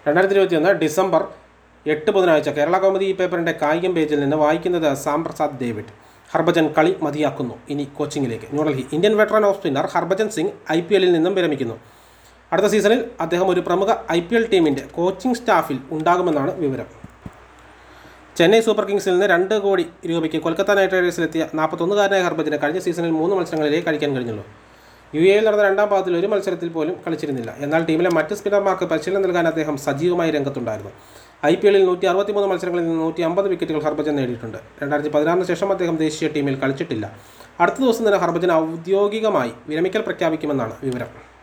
രണ്ടായിരത്തി ഇരുപത്തിയൊന്ന് ഡിസംബർ എട്ട് ബുധനാഴ്ച കേരള കൗമുദി ഈ പേപ്പറിൻ്റെ കായികം പേജിൽ നിന്ന് വായിക്കുന്നത് സാം പ്രസാദ് ഡേവിഡ് ഹർഭജൻ കളി മതിയാക്കുന്നു ഇനി കോച്ചിങ്ങിലേക്ക് New Delhi Indian veteran off spinner Harbhajan Singh I P എല്ലിൽ നിന്നും വിരമിക്കുന്നു അടുത്ത സീസണിൽ അദ്ദേഹം ഒരു പ്രമുഖ ഐ പി എൽ ടീമിൻ്റെ കോച്ചിംഗ് സ്റ്റാഫിൽ ഉണ്ടാകുമെന്നാണ് വിവരം ചെന്നൈ സൂപ്പർ കിങ്സിൽ നിന്ന് രണ്ട് കോടി രൂപയ്ക്ക് കൊൽക്കത്ത നൈറ്റ് റൈഡേഴ്സിലെത്തിയ നാൽപ്പത്തൊന്നുകാരനായ ഹർഭജന് കഴിഞ്ഞ സീസണിൽ മൂന്ന് മത്സരങ്ങളിലേ കളിക്കാൻ കഴിഞ്ഞുള്ളൂ യു എയിൽ നടന്ന രണ്ടാം പാദത്തിൽ ഒരു മത്സരത്തിൽ പോലും കളിച്ചിരുന്നില്ല എന്നാൽ ടീമിലെ മറ്റ് സ്പിന്നർമാർക്ക് പരിശീലനം നൽകാൻ അദ്ദേഹം സജീവമായി രംഗത്തുണ്ടായിരുന്നു ഐ പി എല്ലിൽ നൂറ്റി അറുപത്തിമൂന്ന് മത്സരങ്ങളിൽ നിന്ന് നൂറ്റി അമ്പത് വിക്കറ്റുകൾ ഹർഭജൻ നേടിയിട്ടുണ്ട് രണ്ടായിരത്തി പതിനാറിന് ശേഷം അദ്ദേഹം ദേശീയ ടീമിൽ കളിച്ചിട്ടില്ല അടുത്ത ദിവസം തന്നെ ഹർഭജൻ ഔദ്യോഗികമായി വിരമിക്കൽ പ്രഖ്യാപിക്കുമെന്നാണ് വിവരം